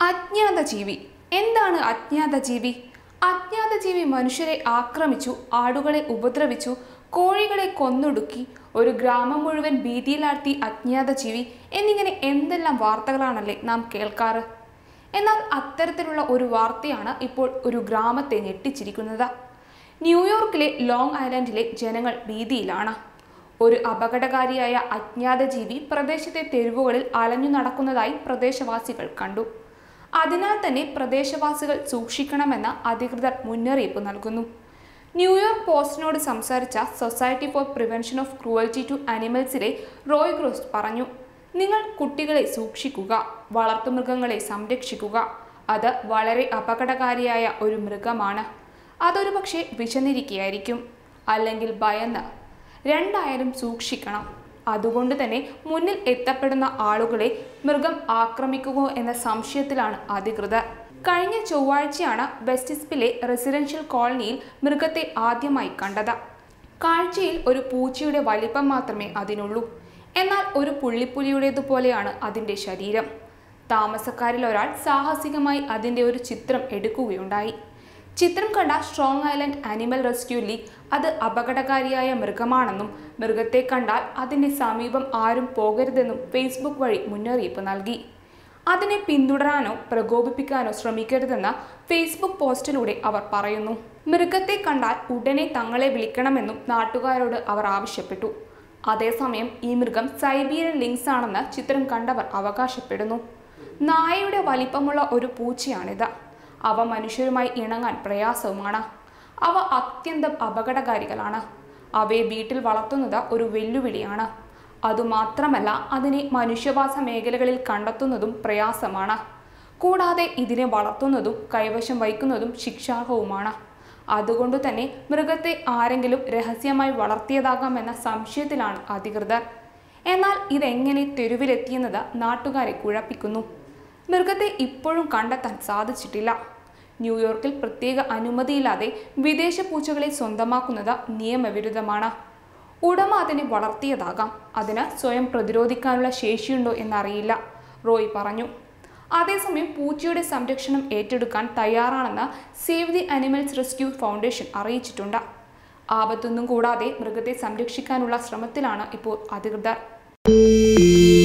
അജ്ഞാത ജീവി എന്താണ് അജ്ഞാത ജീവി അജ്ഞാത ജീവി മനുഷ്യരെ ആക്രമിച്ചു ആടുകളെ ഉപദ്രവിച്ചു കോഴികളെ കൊന്നൊടുക്കി ഒരു ഗ്രാമം മുഴുവൻ ഭീതിയിലാഴ്ത്തി അജ്ഞാത ജീവി എന്നിങ്ങനെ എന്തെല്ലാം വാർത്തകളാണല്ലേ നാം കേൾക്കാറ് എന്നാൽ അത്തരത്തിലുള്ള ഒരു വാർത്തയാണ് ഇപ്പോൾ ഒരു ഗ്രാമത്തെ ഞെട്ടിച്ചിരിക്കുന്നത് ന്യൂയോർക്കിലെ ലോങ് ഐലൻഡിലെ ജനങ്ങൾ ഭീതിയിലാണ് ഒരു അപകടകാരിയായ അജ്ഞാത ജീവി പ്രദേശത്തെ തെരുവുകളിൽ അലഞ്ഞു നടക്കുന്നതായി പ്രദേശവാസികൾ കണ്ടു അതിനാൽ തന്നെ പ്രദേശവാസികൾ സൂക്ഷിക്കണമെന്ന് അധികൃതർ മുന്നറിയിപ്പ് നൽകുന്നു ന്യൂയോർക്ക് പോസ്റ്റിനോട് സംസാരിച്ച Society for Prevention of Cruelty to അനിമൽസിലെ റോയ് ഗ്രോസ്റ്റ് പറഞ്ഞു നിങ്ങൾ കുട്ടികളെ സൂക്ഷിക്കുക വളർത്തുമൃഗങ്ങളെ സംരക്ഷിക്കുക അത് വളരെ അപകടകാരിയായ ഒരു മൃഗമാണ് അതൊരു പക്ഷേ വിശന്നിരിക്കുകയായിരിക്കും അല്ലെങ്കിൽ ഭയന്ന് രണ്ടായാലും സൂക്ഷിക്കണം അതുകൊണ്ട് തന്നെ മുന്നിൽ എത്തപ്പെടുന്ന ആളുകളെ മൃഗം ആക്രമിക്കുമോ എന്ന സംശയത്തിലാണ് അധികൃതർ കഴിഞ്ഞ ചൊവ്വാഴ്ചയാണ് വെസ്റ്റിസ്പിലെ റെസിഡൻഷ്യൽ കോളനിയിൽ മൃഗത്തെ ആദ്യമായി കണ്ടത് കാഴ്ചയിൽ ഒരു പൂച്ചയുടെ വലിപ്പം മാത്രമേ അതിനുള്ളൂ എന്നാൽ ഒരു പുള്ളിപ്പുലിയുടേതുപോലെയാണ് അതിൻ്റെ ശരീരം താമസക്കാരിൽ ഒരാൾ സാഹസികമായി അതിൻ്റെ ഒരു ചിത്രം എടുക്കുകയുണ്ടായി ചിത്രം കണ്ട Strong Island Animal Rescue League അത് അപകടകാരിയായ മൃഗമാണെന്നും മൃഗത്തെ കണ്ടാൽ അതിൻ്റെ സമീപം ആരും പോകരുതെന്നും ഫേസ്ബുക്ക് വഴി മുന്നറിയിപ്പ് നൽകി അതിനെ പിന്തുടരാനോ പ്രകോപിപ്പിക്കാനോ ശ്രമിക്കരുതെന്ന് ഫേസ്ബുക്ക് പോസ്റ്റിലൂടെ അവർ പറയുന്നു മൃഗത്തെ കണ്ടാൽ ഉടനെ തങ്ങളെ വിളിക്കണമെന്നും നാട്ടുകാരോട് അവർ ആവശ്യപ്പെട്ടു അതേസമയം ഈ മൃഗം സൈബീരിയൻ ലിങ്സ് ആണെന്ന് ചിത്രം കണ്ടവർ അവകാശപ്പെടുന്നു നായയുടെ വലിപ്പമുള്ള ഒരു പൂച്ചയാണിത് അവ മനുഷ്യരുമായി ഇണങ്ങാൻ പ്രയാസവുമാണ് അവ അത്യന്തം അപകടകാരികളാണ് അവയെ വീട്ടിൽ വളർത്തുന്നത് ഒരു വെല്ലുവിളിയാണ് അതുമാത്രമല്ല അതിനെ മനുഷ്യവാസ മേഖലകളിൽ കണ്ടെത്തുന്നതും പ്രയാസമാണ് കൂടാതെ ഇതിനെ വളർത്തുന്നതും കൈവശം വയ്ക്കുന്നതും ശിക്ഷാർഹവുമാണ് അതുകൊണ്ട് തന്നെ മൃഗത്തെ ആരെങ്കിലും രഹസ്യമായി വളർത്തിയതാകാമെന്ന സംശയത്തിലാണ് അധികൃതർ എന്നാൽ ഇതെങ്ങനെ തെരുവിലെത്തിയെന്നത് നാട്ടുകാരെ കുഴപ്പിക്കുന്നു മൃഗത്തെ ഇപ്പോഴും കണ്ടെത്താൻ സാധിച്ചിട്ടില്ല ന്യൂയോർക്കിൽ പ്രത്യേക അനുമതിയില്ലാതെ വിദേശ പൂച്ചകളെ സ്വന്തമാക്കുന്നത് നിയമവിരുദ്ധമാണ് ഉടമ അതിനെ വളർത്തിയതാകാം അതിന് സ്വയം പ്രതിരോധിക്കാനുള്ള ശേഷിയുണ്ടോ എന്നറിയില്ല റോയ് പറഞ്ഞു അതേസമയം പൂച്ചയുടെ സംരക്ഷണം ഏറ്റെടുക്കാൻ തയ്യാറാണെന്ന് Save the Animals Rescue Foundation അറിയിച്ചിട്ടുണ്ട് ആപത്തൊന്നും കൂടാതെ മൃഗത്തെ സംരക്ഷിക്കാനുള്ള ശ്രമത്തിലാണ് ഇപ്പോൾ അധികൃതർ